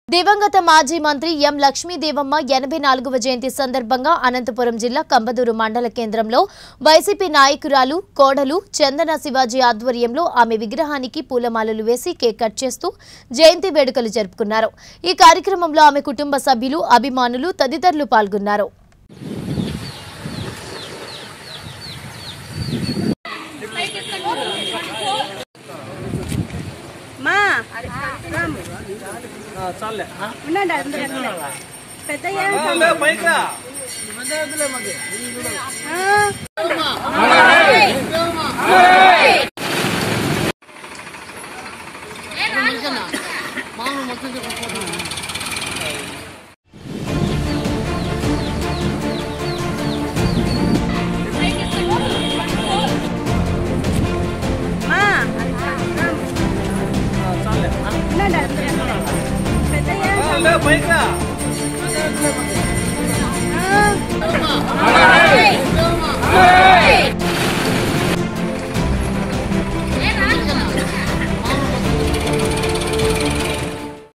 దివంగత మాజీ మంత్రి ఎం లక్ష్మీదేవమ్మ ఎనభై నాలుగవ జయంతి సందర్భంగా అనంతపురం జిల్లా కంబదూరు మండల కేంద్రంలో వైసీపీ నాయకురాలు కోడలు చందన శివాజీ ఆధ్వర్యంలో ఆమె విగ్రహానికి పూలమాలలు వేసి కేక్ కట్ చేస్తూ జయంతి వేడుకలు జరుపుకున్నారు ఈ కార్యక్రమంలో ఆమె కుటుంబ సభ్యులు అభిమానులు తదితరులు పాల్గొన్నారు మా ఉండండి అందరూ అట్లే. పెద్ద మా ఉండండి అందరూ అట్లే. పెద్ద